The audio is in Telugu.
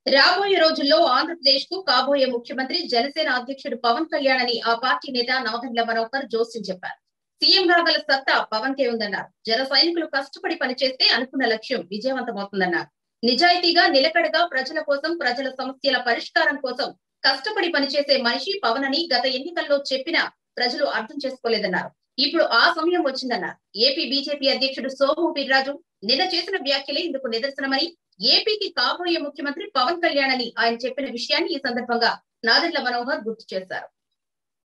రాబోయే రోజుల్లో ఆంధ్రప్రదేశ్ కు కాబోయే ముఖ్యమంత్రి జనసేన అధ్యక్షుడు పవన్ కళ్యాణ్ అని ఆ పార్టీ నేత నవదండ్ల మనోహర్ జోస్యం చెప్పారు సీఎం గా గల సత్తా పవన్ కే ఉందన్నారు జన సైనికులు కష్టపడి పనిచేస్తే అనుకున్న లక్ష్యం విజయవంతమవుతుందన్నారు నిజాయితీగా నిలకడగా ప్రజల కోసం ప్రజల సమస్యల పరిష్కారం కోసం కష్టపడి పనిచేసే మనిషి పవన్ అని గత ఎన్నికల్లో చెప్పినా ప్రజలు అర్థం చేసుకోలేదన్నారు ఇప్పుడు ఆ సమయం వచ్చిందన్నారు ఏపీ బీజేపీ అధ్యక్షుడు సోము వీర్రాజు నిన్న చేసిన వ్యాఖ్యలే ఇందుకు నిదర్శనమని ఏపీకి కాబోయే ముఖ్యమంత్రి పవన్ కళ్యాణ్ అని ఆయన చెప్పిన విషయాన్ని ఈ సందర్భంగా నాదెండ్ల మనోహర్ గుర్తు చేశారు